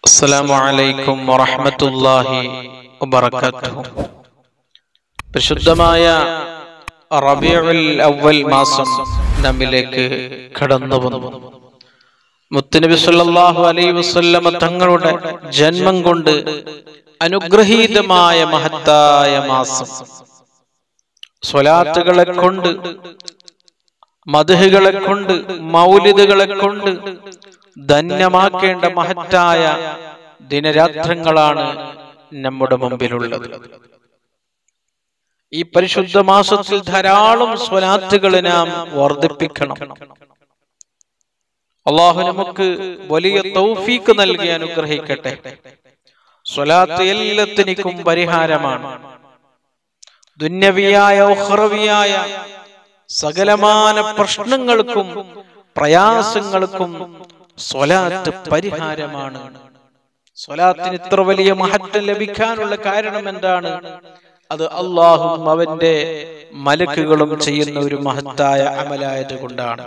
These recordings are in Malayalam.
السلام عليكم ورحمة الله وبركاته പരിശുദ്ധമായ റബീഉൽ അവൽ മാസം നമ്മിലേക്ക് കടന്നു വന്നു മുത്തുനബി സല്ലല്ലാഹു അലൈഹി വസല്ലമ തങ്ങളുടെ ജന്മം കൊണ്ട് അനുഗ്രഹീതമായ മഹത്തായ മാസം സ്വലാത്തുകളെ കൊണ്ട് മധുഹുകളെ കൊണ്ട് മൗലിദുകളെ കൊണ്ട് ധന്യമാക്കേണ്ട മഹത്തായ ദിനരാത്രങ്ങളാണ് നമ്മുടെ മുമ്പിലുള്ളത് ഈ പരിശുദ്ധ മാസത്തിൽ ധാരാളം സ്വലാത്തുകൾ നാം വർദ്ധിപ്പിക്കണം അള്ളാഹു നമുക്ക് വലിയ തൗഫീക്ക് നൽകി അനുഗ്രഹിക്കട്ടെ സ്വലാത്ത് എല്ലാത്തിനും പരിഹാരമാണ് ദുന്യവിയായ ഉഹ്റവിയായ സകലമാന പ്രശ്നങ്ങൾക്കും പ്രയാസങ്ങൾക്കും സ്വലാത്ത് പരിഹാരമാണ് സ്വലാത്തിന് ഇത്ര വലിയ മഹത്വം ലഭിക്കാനുള്ള കാരണം എന്താണ് അത് അള്ളാഹും അവന്റെ മലക്കുകളും ചെയ്യുന്ന ഒരു മഹത്തായ അമലായത് കൊണ്ടാണ്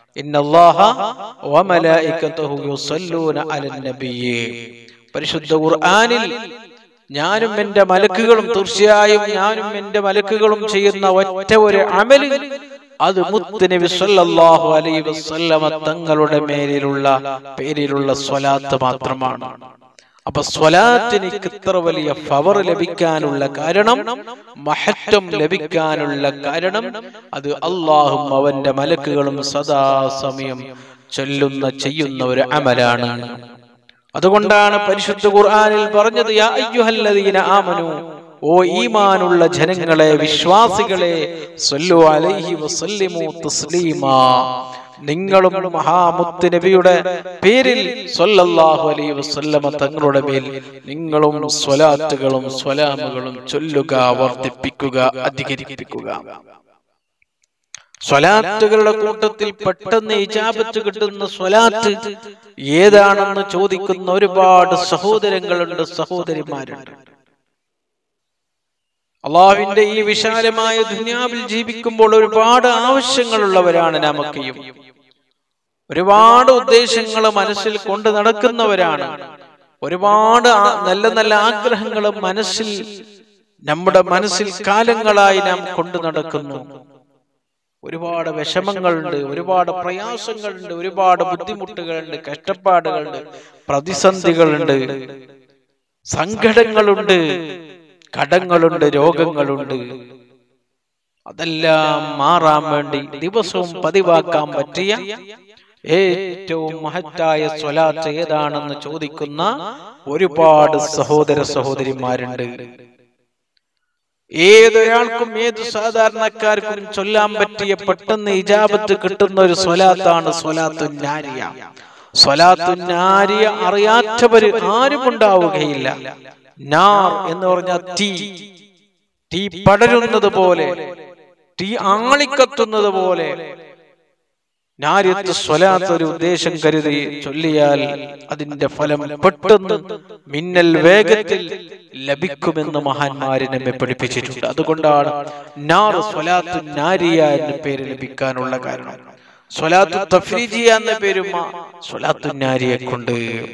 പരിശുദ്ധ ഖുർആനിൽ ഞാനും എന്റെ മലക്കുകളും തീർച്ചയായും ഞാനും എന്റെ മലക്കുകളും ചെയ്യുന്ന ഒറ്റ ഒരു അമല് അത് മുത്തുനബി സല്ലല്ലാഹു അലൈഹി വസല്ലമ തങ്ങളുടെ മേലിലുള്ള പേരിലുള്ള സ്വലാത്ത് മാത്രമാണ് അപ്പൊ സ്വലാത്തിന് ഇത്ര വലിയ ഫവർ ലഭിക്കാനുള്ള കാരണം മഹത്വം ലഭിക്കാനുള്ള കാരണം അത് അള്ളാഹും അവന്റെ മലക്കുകളും സദാസമയം ചൊല്ലുന്ന ചെയ്യുന്ന ഒരു അമലാണ് അതുകൊണ്ടാണ് പരിശുദ്ധ ഖുർആനിൽ പറഞ്ഞത് യാ അയ്യുഹല്ലദീന ആമനു ഓ ഈമാനുള്ള ജനങ്ങളെ വിശ്വാസികളെ സല്ലു അലൈഹി വസല്ലിമു തസ്ലീമാ നിങ്ങളും മഹാമുത്ത് നബിയുടെ പേരിൽ സല്ലല്ലാഹു അലൈഹി വസല്ലമ തങ്ങളുടെ മേൽ നിങ്ങളും സ്വലാത്തുകളും സ്വലാമുകളും ചൊല്ലുക വർദ്ധിപ്പിക്കുക അധികരിപ്പിക്കുക സ്വലാത്തുകളുടെ കൂട്ടത്തിൽ പെട്ടെന്ന് ഇജാബത്ത് കിട്ടുന്ന സ്വലാത്ത് ഏതാണെന്ന് ചോദിക്കുന്ന ഒരുപാട് സഹോദരങ്ങളുണ്ട് സഹോദരിമാരുണ്ട് അള്ളാഹുവിന്റെ ഈ വിശാലമായ ദുനിയാവിൽ ജീവിക്കുമ്പോൾ ഒരുപാട് ആവശ്യങ്ങളുള്ളവരാണ് നമുക്കെയും ഒരുപാട് ഉദ്ദേശങ്ങൾ മനസ്സിൽ കൊണ്ട് നടക്കുന്നവരാണ് ഒരുപാട് നല്ല നല്ല ആഗ്രഹങ്ങൾ മനസ്സിൽ നമ്മുടെ മനസ്സിൽ കാലങ്ങളായി നാം കൊണ്ടു നടക്കുന്നു ഒരുപാട് വിഷമങ്ങളുണ്ട് ഒരുപാട് പ്രയാസങ്ങളുണ്ട് ഒരുപാട് ബുദ്ധിമുട്ടുകളുണ്ട് കഷ്ടപ്പാടുകളുണ്ട് പ്രതിസന്ധികളുണ്ട് സങ്കടങ്ങളുണ്ട് കടങ്ങളുണ്ട് രോഗങ്ങളുണ്ട് അതെല്ലാം മാറാൻ വേണ്ടി ദിവസവും പതിവാക്കാൻ പറ്റിയ ഏറ്റവും മഹത്തായ സ്വലാത്ത് ഏതാണെന്ന് ചോദിക്കുന്ന ഒരുപാട് സഹോദര സഹോദരിമാരുണ്ട് ഏതൊരാൾക്കും ഏത് സാധാരണക്കാർക്കും ചൊല്ലാൻ പറ്റിയ പെട്ടെന്ന് ഇജാബത്ത് കിട്ടുന്ന ഒരു സ്വലാത്താണ് സ്വലാത്തു നാരിയ സ്വലാത്തു നാരിയ അറിയാത്തവര് ആരും ഉണ്ടാവുകയില്ല നാർ എന്ന് പറഞ്ഞ തീ തീ പടരുന്നത് പോലെ തീ ആളിക്കത്തുന്നത് പോലെ നാര്യത്ത് സ്വലാത്ത് ഒരു ഉദ്ദേശം കരുതി ചൊല്ലിയാൽ അതിന്റെ ഫലം പെട്ടെന്ന് മിന്നൽ വേഗത്തിൽ ലഭിക്കുമെന്ന് മഹാന്മാര് നമ്മെ പഠിപ്പിച്ചിട്ടുണ്ട് അതുകൊണ്ടാണ് നാർ സ്വലാത്ത് നാരിയ എന്ന പേര് ലഭിക്കാനുള്ള കാരണം സ്വലാത്തു തഫ്രീജിയ എന്ന പേരും സ്വലാത്തു നാരിയെ കൊണ്ട്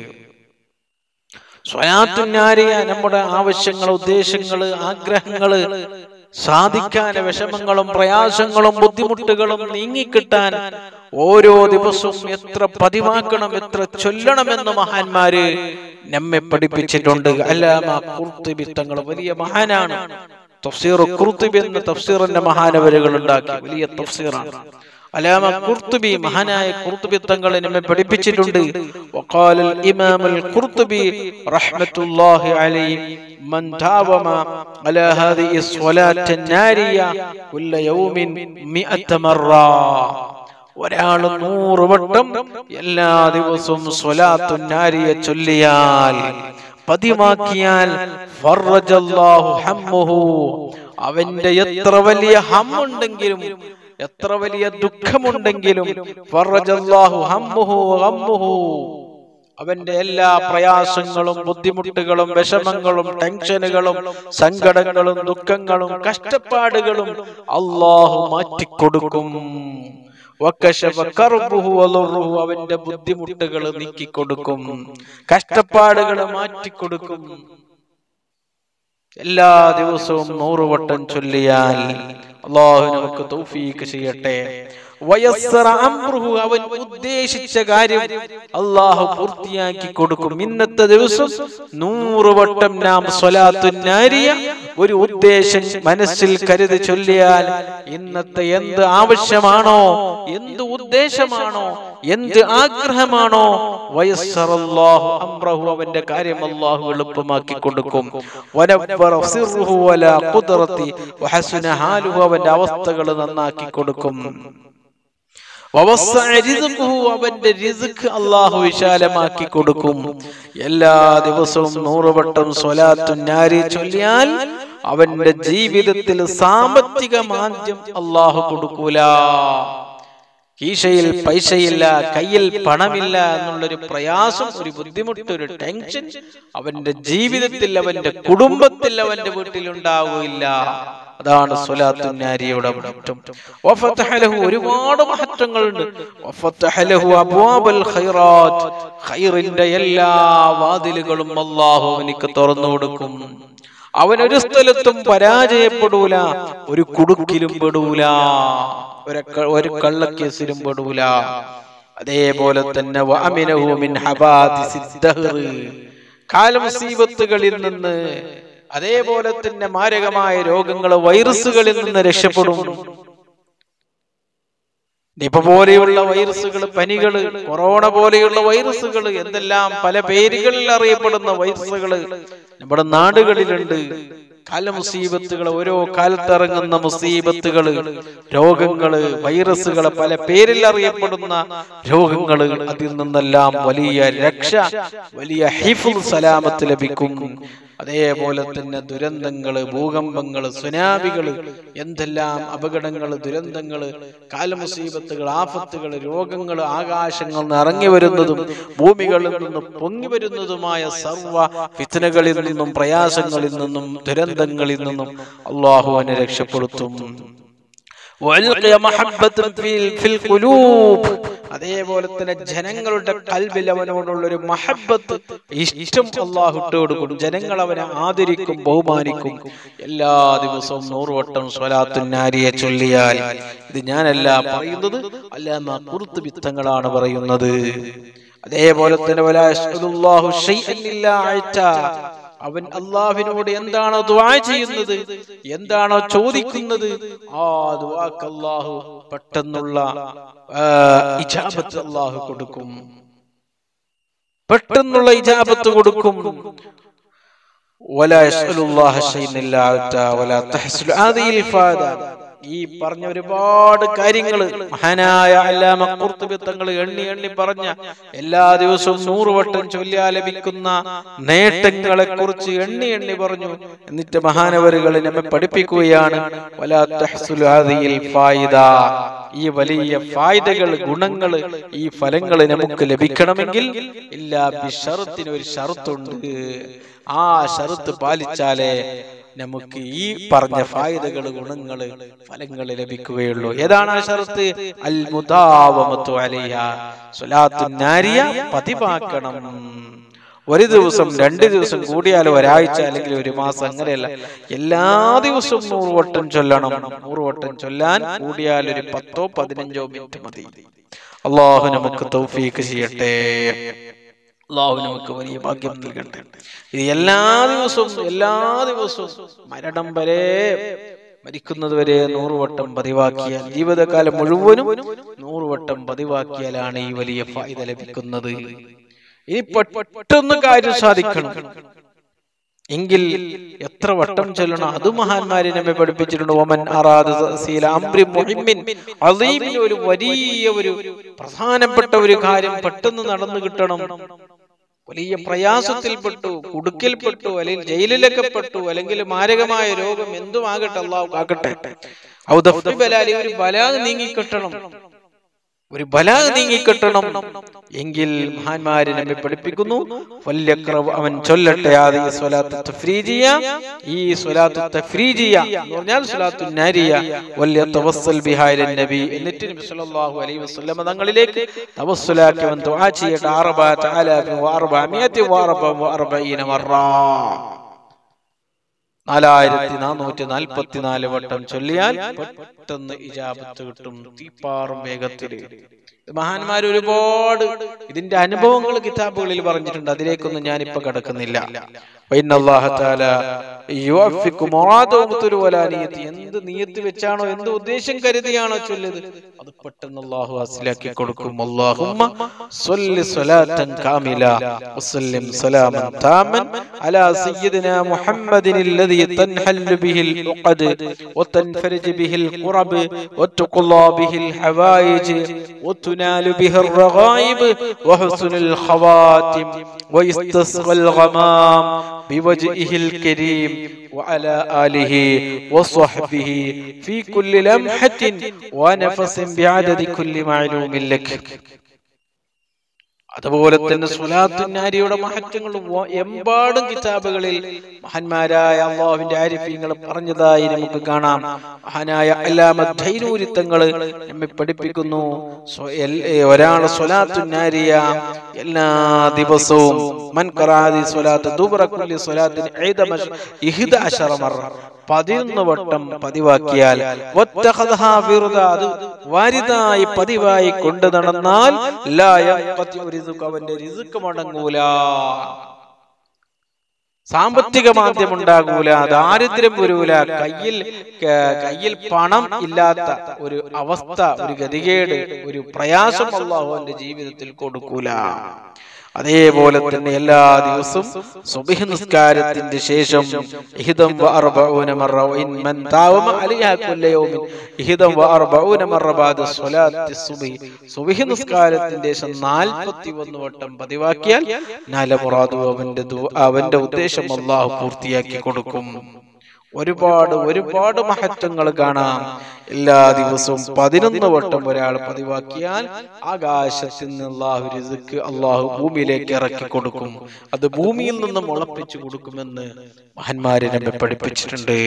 സ്വയാത്തുന്നാരിയ നമ്മുടെ ആവശ്യങ്ങൾ ഉദ്ദേശങ്ങൾ ആഗ്രഹങ്ങള് സാധിക്കാൻ വിഷമങ്ങളും പ്രയാസങ്ങളും ബുദ്ധിമുട്ടുകളും നീങ്ങിക്കിട്ടാൻ ഓരോ ദിവസവും എത്ര പതിവാക്കണം എത്ര ചൊല്ലണമെന്ന് മഹാന്മാര് നമ്മെ പഠിപ്പിച്ചിട്ടുണ്ട് അല്ലാമ കുർത്തുബി തങ്ങൾ വലിയ മഹാനാണ് തഫ്സീർ കുർത്തുബി എന്ന തഫ്സീറിന്റെ മഹാനവരുകൾ ഉണ്ടാക്കി വലിയ തഫ്സീറാണ് അലാമ ഖുർത്തുബി മഹാനായ ഖുർത്തുബി തങ്ങൾ നമ്മെ പഠിപ്പിച്ചിട്ടുണ്ട് وقال الامام القرطبي رحمه الله عليه من داوم على هذه الصلاه الناريه كل يوم 100 مره ഒരാൾ നൂറ് വട്ടം എല്ലാ ദിവസവും സ്വലാത്തു നാരിയെ ചൊല്ലിയാൽ പതിവാക്കിയാൽ ഫറജല്ലാഹു ഹമ്മുഹു അവന്റെ എത്ര വലിയ ഹമ്മുണ്ടെങ്കിലും എത്ര വലിയ ദുഃഖമുണ്ടെങ്കിലും അവന്റെ എല്ലാ പ്രയാസങ്ങളും ബുദ്ധിമുട്ടുകളും വിഷമങ്ങളും ടെൻഷനുകളും സങ്കടങ്ങളും ദുഃഖങ്ങളും കഷ്ടപ്പാടുകളും അള്ളാഹു മാറ്റിക്കൊടുക്കും വക്കശഫ കർബുഹു വളുറുഹു അവന്റെ ബുദ്ധിമുട്ടുകൾ നീക്കിക്കൊടുക്കും കഷ്ടപ്പാടുകൾ മാറ്റിക്കൊടുക്കും എല്ലാ ദിവസവും നൂറ് വട്ടം ചൊല്ലിയാൽ അള്ളാഹു നമുക്ക് തൗഫീക്ക് ചെയ്യട്ടെ വയസ്സറ അംറുഹു അവൻ ഉദ്ദേശിച്ച കാര്യം അള്ളാഹു പൂർത്തിയാക്കി കൊടുക്കും ഇന്നത്തെ ദിവസം നൂറ് വട്ടം നാം സ്വലാത്തുന്നാരിയ ഒരു ഉദ്ദേശം മനസ്സിൽ കരുതി ചൊല്ലിയാൽ ഇന്നത്തെ എന്ത് ആവശ്യമാണോ എന്ത് ഉദ്ദേശമാണോ എന്ത് ആഗ്രഹമാണോ വയസ്സറല്ലാഹു അംറഹു അവന്റെ കാര്യം അള്ളാഹു എളുപ്പമാക്കി കൊടുക്കും വനവ്വറ സിർറുഹു വലാ ഖുദ്റതി വഹസുന ഹാലുഹു അവന്റെ അവസ്ഥകൾ നന്നാക്കി കൊടുക്കും വവസ്സഅ റിസ്ഖുഹു അവന്റെ റിസ്ക് അള്ളാഹു വിശാലമാക്കി കൊടുക്കും എല്ലാ ദിവസവും നൂറ് വട്ടം സ്വലാത്തുൻ നാരി ചൊല്ലിയാൽ അവന്റെ ജീവിതത്തിൽ സാമ്പത്തിക മാന്ദ്യം അള്ളാഹു കൊടുക്കൂല കീശയിൽ പൈസയില്ല കയ്യിൽ പണമില്ല എന്നുള്ളൊരു പ്രയാസം ഒരു ബുദ്ധിമുട്ട് ഒരു ടെൻഷൻ അവന്റെ ജീവിതത്തിൽ അവന്റെ കുടുംബത്തിൽ അവന്റെ വീട്ടിൽ ഉണ്ടാവുകയില്ല അതാണ് സ്വലാത്തുന്നാരിയുടെ മഹത്വം വഫതഹ ലഹു ഒരുപാട് മഹത്വങ്ങളുണ്ട് വഫതഹ ലഹു അബ്വാബൽ ഖൈറാത്ത് ഖൈറിന്റെ എല്ലാ വാതിലുകളും അല്ലാഹു അവനിക്ക് തുറന്നു കൊടുക്കും അവൻ ഒരു സ്ഥലത്തും പരാജയപ്പെടൂല ഒരു കുടുക്കിലും പെടൂല ഒരു ക- ഒരു കള്ളക്കേസിലും പെടൂല അതേപോലെ തന്നെ വഅമിനഹു മിൻ ഹബാദിസിദ് ദഹ്ർ. കാലമുസീബത്തുകളിൽ നിന്ന് അതേപോലെ തന്നെ മാരകമായ രോഗങ്ങൾ വൈറസുകളിൽ നിന്ന് രക്ഷപ്പെടും നിപ പോലെയുള്ള വൈറസുകൾ പനികൾ കൊറോണ പോലെയുള്ള വൈറസുകൾ എന്തെല്ലാം പല പേരുകളിൽ അറിയപ്പെടുന്ന വൈറസുകൾ നമ്മുടെ നാടുകളിലുണ്ട് കാല മുസീബത്തുകൾ ഓരോ കാലത്തിറങ്ങുന്ന മുസീബത്തുകൾ രോഗങ്ങള് വൈറസുകൾ പല പേരിൽ അറിയപ്പെടുന്ന രോഗങ്ങൾ അതിൽ നിന്നെല്ലാം വലിയ രക്ഷ വലിയ ഹിഫുൽ സലാമത്ത് ലഭിക്കും അതേപോലെ തന്നെ ദുരന്തങ്ങള് ഭൂകമ്പങ്ങള് സുനാമികള് എന്തെല്ലാം അപകടങ്ങള് ദുരന്തങ്ങള് കാലമുസീബത്തുകൾ ആഫത്തുകൾ രോഗങ്ങൾ ആകാശങ്ങൾ നിന്ന് ഇറങ്ങി വരുന്നതും ഭൂമികളിൽ നിന്ന് പൊങ്ങി വരുന്നതുമായ സർവ ഫിത്തനകളിൽ നിന്നും പ്രയാസങ്ങളിൽ നിന്നും ദുരന്തങ്ങളിൽ നിന്നും അള്ളാഹു അവനെ രക്ഷപ്പെടുത്തും വഅൽഖിയ മഹബ്ബത്തുൻ ഫിൽ- ഫിൽ ഖുലൂബ്. അതേപോലെ തന്നെ ജനങ്ങളുടെ കൽബിൽ അവനോടുള്ള ഒരു മഹബത്ത് ഇഷ്ടം അള്ളാഹു ഇട്ട് കൊടുക്കും ജനങ്ങൾ അവനെ ആദരിക്കും ബഹുമാനിക്കും എല്ലാ ദിവസവും നൂറ് വട്ടം സ്വലാത്തുന്നാരിയെ ചൊല്ലിയാൽ ഇത് ഞാനല്ല പറയുന്നത് അല്ല കുറുത്ത് വിത്തങ്ങളാണ് പറയുന്നത് അതേപോലെ തന്നെ വലാ യസ്അലുല്ലാഹു ശൈഅൻ ഇല്ലാ അഅ്താ. അവൻ അള്ളാഹുവിനോട് എന്താണോ ദുആ ചെയ്യുന്നത് എന്താണോ ചോദിക്കുന്നത് ആ ദുആക്ക് അള്ളാഹു പെട്ടെന്നുള്ള ആ, ഇജാബത്ത് അള്ളാഹു കൊടുക്കും പെട്ടെന്നുള്ള ഇജാബത്ത് കൊടുക്കും ولا يسأل الله شيئا إلا أعطاه ولا تحصل هذه الفائدة ഈ പറഞ്ഞ ഒരുപാട് കാര്യങ്ങൾ മഹാനായ അല്ലാമ ഖുർത്തുബി തങ്ങൾ എണ്ണി എണ്ണി പറഞ്ഞ എല്ലാ ദിവസവും നൂറ് വട്ടം ചൊല്ലിയാൽ ലഭിക്കുന്ന നേട്ടങ്ങളെ കുറിച്ച് എണ്ണി എണ്ണി പറഞ്ഞു എന്നിട്ട് മഹാനവരുകൾ നമ്മെ പഠിപ്പിക്കുകയാണ് വലാ തഹ്സുലു ഹാദിഹിൽ ഫായിദ ഈ വലിയ ഫായിദകൾ ഗുണങ്ങൾ ഈ ഫലങ്ങൾ നമുക്ക് ലഭിക്കണമെങ്കിൽ ഇല്ലാ ബിഷറത്തിന് ഒരു ഷറുത്തുണ്ട് ആ ഷറുത്ത് പാലിച്ചാലേ നമുക്ക് ഈ പറഞ്ഞ ഫായിദകൾ ഗുണങ്ങൾ ഫലങ്ങൾ ലഭിക്കുകയുള്ളൂ ഏതാണ് ആ ഷറുത്ത് അൽ മുദാവമത്തു അലൈഹ സ്വലാത്തു നാരിയ പതിവാക്കണം ഒരു ദിവസം രണ്ട് ദിവസം കൂടിയാൽ ഒരാഴ്ച അല്ലെങ്കിൽ ഒരു മാസം അങ്ങനെയല്ല എല്ലാ ദിവസവും നൂറ് വട്ടം ചൊല്ലണം നൂറ് വട്ടം ചൊല്ലാൻ കൂടിയാൽ ഒരു പത്തോ പതിനഞ്ചോ മിനിറ്റ് മതി അള്ളാഹു നമുക്ക് തൗഫീക്ക് ചെയ്യട്ടെ അള്ളാഹു നമുക്ക് വലിയ ഭാഗ്യം നൽകട്ടെ ഇത് എല്ലാ ദിവസവും എല്ലാ ദിവസവും മരണം വരെ മരിക്കുന്നത് വരെ നൂറ് വട്ടം പതിവാക്കിയാൽ ജീവിതകാലം മുഴുവനും നൂറ് വട്ടം പതിവാക്കിയാലാണ് ഈ വലിയ ഫായിദ ലഭിക്കുന്നത് ഇനി പെട്ടെന്ന് കാര്യം സാധിക്കണം എങ്കിൽ എത്ര വട്ടം ചൊല്ലണം അത് മഹാന്മാരെ നമ്മെ പഠിപ്പിച്ചിട്ടുണ്ട് ഓമൻ അറാദ തസീല അംരി മുഹിമ്മിൻ അളീമിന് ഒരു വലിയ ഒരു പ്രധാനപ്പെട്ട ഒരു കാര്യം പെട്ടെന്ന് നടന്നു കിട്ടണം വലിയ പ്രയാസത്തിൽപ്പെട്ടു കുടുക്കിൽപ്പെട്ടു അല്ലെങ്കിൽ ജയിലിലൊക്കെ പെട്ടു അല്ലെങ്കിൽ മാരകമായ രോഗം എന്തുമാകട്ടെ അള്ളാഹു കാക്കട്ടെ ഔ ദഫ്ഇ ബലാലി ഒരു ബലാ നീങ്ങിക്കിട്ടണം ഒരു ബല നീങ്ങിക്കിട്ടണം എങ്കിൽ മഹാന്മാര് നമ്മെ പഠിപ്പിക്കുന്നു വല്യക്രവ് അവൻ ചൊല്ലട്ടെ ആദ്യ ഈ സ്വലാത്ത് തഫ്രീജിയ ഈ സ്വലാത്ത് തഫ്രീജിയ എന്ന് പറഞ്ഞാൽ സ്വലാത്തു നാരിയ വല്യ തവസ്സൽ ബിഹായില നബി എന്നിട്ട് നബി സല്ലല്ലാഹു അലൈഹി വസല്ലം തങ്ങളിലേക്ക് തവസ്സുലാക്കി അവൻ ദുആ ചെയ്യട്ടെ അർബഅത ആലാഫിൻ വഅർബഅമിയത്തി വഅർബഈന മറ നാലായിരത്തി നാനൂറ്റി നാൽപ്പത്തിനാല് വട്ടം ചൊല്ലിയാൽ പെട്ടെന്ന് ഇജാബത്ത് കിട്ടും തീപ്പാറും വേഗത്തില് മഹാന്മാർ ഒരുപാട് ഇതിന്റെ അനുഭവങ്ങൾ കിതാബുകളിൽ പറഞ്ഞിട്ടുണ്ട് അതിലേക്കൊന്നും ഞാനിപ്പോ കടക്കുന്നില്ല എന്ത് നീയത്ത് വെച്ചാണോ എന്ത് ഉദ്ദേശം കരുതിയാണോ ചൊല്ലിയത് അത് പെട്ടെന്ന് അള്ളാഹു ഹാസിലാക്കി കൊടുക്കും അല്ലാഹുമ്മ സ്വല്ലി സ്വലാത്തൻ കാമില വസല്ലിം സലാമൻ താമൻ അലാ സയ്യിദിന മുഹമ്മദിൻ الذي تنحل به العقد وتنفرج به القرب وتقضى به الحوائج وتنال به الرغائب وحسن الخواتم ويستسقى الغمام بوجهه الكريم وعلى آله وصحبه في كل لمحة ونفس بعدد كل معلوم لك അതുപോലെ തന്നെ സുലാത്തുനാരിയുടെ മഹത്വങ്ങൾ എമ്പാടും കിതാബുകളിൽ മഹാന്മാരായ അള്ളാഹുവിന്റെ ആരിഫ്യങ്ങൾ പറഞ്ഞതായി നമുക്ക് കാണാം മഹാനായ അല്ലാമദ്ധൈനൂരിത്തങ്ങള് നമ്മെ പഠിപ്പിക്കുന്നു ഒരാള് സ്വലാത്തുനാരിയ എല്ലാ ദിവസവും മൻ ഖറാദി സ്വലാത്ത് ദുബറ കുല്ലി സ്വലാത്തിന് ഇഹ്ദ അശറ മറ പതിനൊന്ന് വട്ടം പതിവാക്കിയാൽ അത് വാരിതായി പതിവായി കൊണ്ടു നടന്നാൽ അവന്റെ രിസുക്ക് മടങ്ങൂല സാമ്പത്തിക മാന്ദ്യം ഉണ്ടാകൂല ദാരിദ്ര്യം വരൂല കയ്യിൽ കയ്യിൽ പണം ഇല്ലാത്ത ഒരു അവസ്ഥ ഒരു ഗതികേട് ഒരു പ്രയാസം അള്ളാഹു അവന്റെ ജീവിതത്തിൽ കൊടുക്കൂല അതേപോലെ തന്നെ എല്ലാ ദിവസവും സുബഹി നിസ്കാരത്തിന്റെ ശേഷം ഇഹിദം വഅർബഊന മറ വഇൻ മൻ താവമ അലൈഹാ കുല്ല യൗമിൻ ഇഹിദം വഅർബഊന മറ ബാദ സ്വലാത്തി സുബഹി സുബഹി നിസ്കാരത്തിന്റെ ശേഷം 41 വട്ടം പതിവാക്കിയാൽ നാല മുറാദു അവന്റെ അവന്റെ ഉദ്ദേശം അല്ലാഹു പൂർത്തിയാക്കി കൊടുക്കും ഒരുപാട് ഒരുപാട് മഹത്വങ്ങൾ കാണാം എല്ലാ ദിവസവും പതിനൊന്ന് വട്ടം ഒരാൾ പതിവാക്കിയാൽ ആകാശത്തിൽ നിന്ന് അള്ളാഹു രിസുക്ക് അള്ളാഹു ഭൂമിയിലേക്ക് ഇറക്കി കൊടുക്കും അത് ഭൂമിയിൽ നിന്ന് മുളപ്പിച്ചു കൊടുക്കുമെന്ന് മഹന്മാരെ നമ്മെ പഠിപ്പിച്ചിട്ടുണ്ട്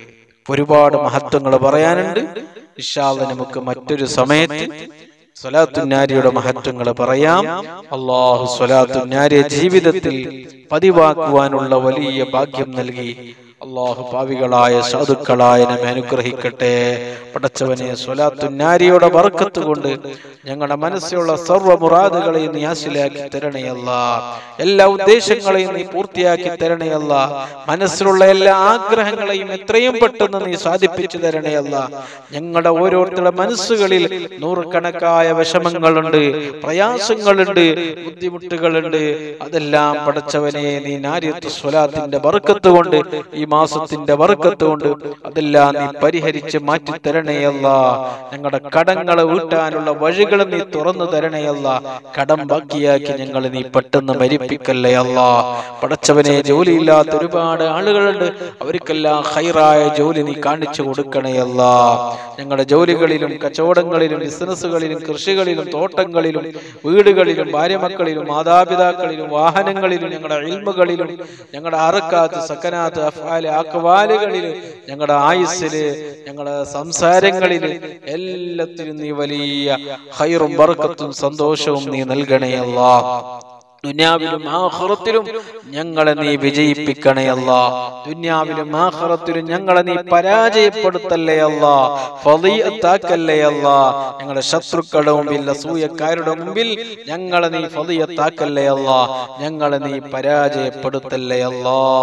ഒരുപാട് മഹത്വങ്ങൾ പറയാനുണ്ട് ഇഷാദ് നമുക്ക് മറ്റൊരു സമയത്ത് സ്വലാത്തുന്നാരിയുടെ മഹത്വങ്ങൾ പറയാം അള്ളാഹു സ്വലാത്തുന്നാരിയെ ജീവിതത്തിൽ പതിവാക്കുവാനുള്ള വലിയ ഭാഗ്യം നൽകി അള്ളാഹു പാവികളായ സാധുക്കളായ നമ്മെ അനുഗ്രഹിക്കട്ടെ പടച്ചവനെ സ്വലാത്തുന്നാരിയുടെ ബർക്കത്ത് കൊണ്ട് ഞങ്ങളുടെ മനസ്സിലുള്ള സർവ്വ മുറാദുകളെയും നീ ഹാസിലാക്കി തരണയല്ല എല്ലാ ഉദ്ദേശങ്ങളെയും നീ പൂർത്തിയാക്കി തരണയല്ല മനസ്സിലുള്ള എല്ലാ ആഗ്രഹങ്ങളെയും എത്രയും പെട്ടെന്ന് നീ സാധിപ്പിച്ചു തരണയല്ല ഞങ്ങളുടെ ഓരോരുത്തരുടെ മനസ്സുകളിൽ നൂറുകണക്കായ വിഷമങ്ങളുണ്ട് പ്രയാസങ്ങളുണ്ട് ബുദ്ധിമുട്ടുകളുണ്ട് അതെല്ലാം പടച്ചവനെ നീ നാര്യത്ത് സ്വലാത്തിന്റെ ബർക്കത്ത് കൊണ്ട് ഈ മാസത്തിന്റെ വർക്കത്ത് കൊണ്ട് അതെല്ലാം നീ പരിഹരിച്ച് മാറ്റി തരണയല്ല ഞങ്ങളുടെ കടങ്ങളെ വീട്ടാനുള്ള വഴികൾ നീ തുറന്നു തരണയല്ല കടം ബാക്കിയാക്കി ഞങ്ങൾ നീ പെട്ടെന്ന് മരിപ്പിക്കല്ലേ അല്ല പടച്ചവനെ ജോലിയില്ലാത്ത ഒരുപാട് ആളുകളുണ്ട് അവർക്കെല്ലാം ഹൈറായ ജോലി നീ കാണിച്ചു കൊടുക്കണയല്ല ഞങ്ങളുടെ ജോലികളിലും കച്ചവടങ്ങളിലും ബിസിനസ്സുകളിലും കൃഷികളിലും തോട്ടങ്ങളിലും വീടുകളിലും ഭാര്യമക്കളിലും മാതാപിതാക്കളിലും വാഹനങ്ങളിലും ഞങ്ങളുടെ ഇൽമുകളിലും ഞങ്ങളുടെ അറക്കാത്ത് സക്കനാത്ത് അഫാല് അക്വാലുകളില് ഞങ്ങളുടെ ആയുസ്സില് ഞങ്ങളുടെ സംസാരങ്ങളില് എല്ലാത്തിലും നീ വലിയ ഹൈറും ബർക്കത്തും സന്തോഷവും നീ നൽകണേ അല്ലാ ദുന്യാവിലും ആഖിറത്തിലും ഞങ്ങളെ നീ വിജയിപ്പിക്കണേ അല്ല ദുന്യാവിലും ആഖിറത്തിലും ഞങ്ങളെ നീ പരാജയപ്പെടുത്തല്ലേ അല്ല ഫളിയത്താക്കല്ലേ അല്ല ഞങ്ങളുടെ ശത്രുക്കളുടെ മുമ്പിൽ അസൂയക്കാരുടെ മുമ്പിൽ ഞങ്ങളെ നീ ഫളിയത്താക്കല്ലേ അല്ല ഞങ്ങളെ നീ പരാജയപ്പെടുത്തല്ലേ അല്ല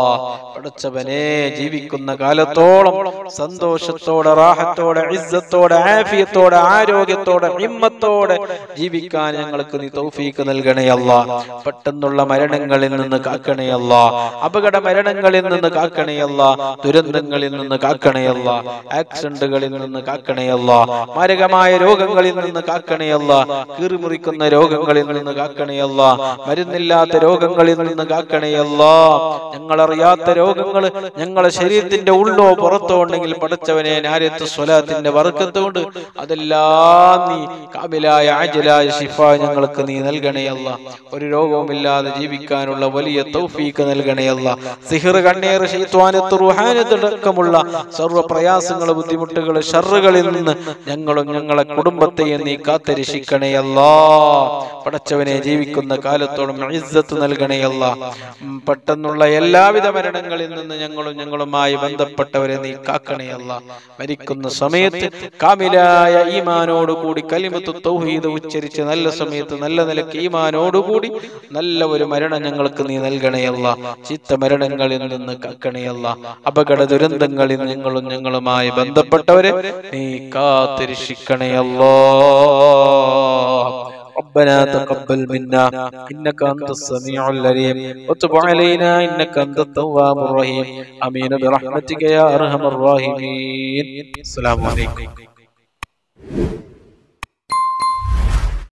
പഠിച്ചവനെ ജീവിക്കുന്ന കാലത്തോളം സന്തോഷത്തോടെ റാഹത്തോടെ ഇസ്സത്തോടെ ആഫിയത്തോടെ ആരോഗ്യത്തോടെ ഹിമ്മത്തോടെ ജീവിക്കാൻ ഞങ്ങൾക്ക് നീ തൗഫീക്ക് നൽകണേ അല്ല പെട്ടെന്നുള്ള മരണങ്ങളിൽ നിന്ന് കാക്കണയല്ല അപകട മരണങ്ങളിൽ നിന്ന് കാക്കണയല്ല ദുരന്തങ്ങളിൽ നിന്ന് കാക്കണയല്ല ആക്സിഡന്റുകളിൽ നിന്ന് കാക്കണയല്ല മാരകമായ രോഗങ്ങളിൽ നിന്ന് കാക്കണയല്ല കീറിമുറിക്കുന്ന രോഗങ്ങളിൽ നിന്ന് കാക്കണയല്ല മരുന്നില്ലാത്ത രോഗങ്ങളിൽ നിന്ന് കാക്കണയല്ല ഞങ്ങളറിയാത്ത രോഗങ്ങൾ ഞങ്ങളെ ശരീരത്തിന്റെ ഉള്ളോ പുറത്തോ ഉണ്ടെങ്കിൽ പടച്ചവനെ നാര്യത്ത് സ്വലാത്തിന്റെ വർക്കത്തോണ്ട് അതെല്ലാം നീ കാമിലായ ആജലായ ശിഫ ഞങ്ങൾക്ക് നീ നൽകണയല്ല ഒരു രോഗവുമില്ലാതെ ജീവിക്കാനുള്ള വലിയ തൗഫീക്ക് നൽകണയല്ല സിഹിർ കണ്ണീർ ശൈത്വാനത്ത് റുഹാനത്തടക്കമുള്ള സർവ്വ പ്രയാസങ്ങൾ ബുദ്ധിമുട്ടുകൾ ഷറുകളിൽ നിന്ന് ഞങ്ങളും ഞങ്ങളെ കുടുംബത്തെയും നീ കാത്തരക്ഷിക്കണയല്ല പടച്ചവനെ ജീവിക്കുന്ന കാലത്തോളം ഇസ്സത്ത് നൽകണയല്ല ഉം, പെട്ടെന്നുള്ള എല്ലാവിധ മരണങ്ങളിൽ നിന്ന് ഞങ്ങളും ഞങ്ങളുമായി ബന്ധപ്പെട്ടവരെ നീ കാക്കണയല്ല മരിക്കുന്ന സമയത്ത് കാമിലായ ഈമാനോട് കൂടി കലിമത്ത് തൗഹീദ് ഉച്ചരിച്ച് നല്ല സമയത്ത് നല്ല നിലക്ക് ഈമാനോടുകൂടി നല്ല ഒരു മരണം ഞങ്ങൾക്ക് നീ നൽകണയല്ല ചിത്ത മരണങ്ങളിൽ നിന്ന് കാക്കണയല്ല അപകട ദുരന്തങ്ങളിൽ ഞങ്ങളും ഞങ്ങളുമായി ബന്ധപ്പെട്ടവരെ നീ കാത്തിരിക്കണയല്ലോ ربنا تقبل منا إنك أنت السميع العليم وتب علينا إنك أنت التواب الرحيم آمين برحمتك يا أرحم الراحمين السلام عليكم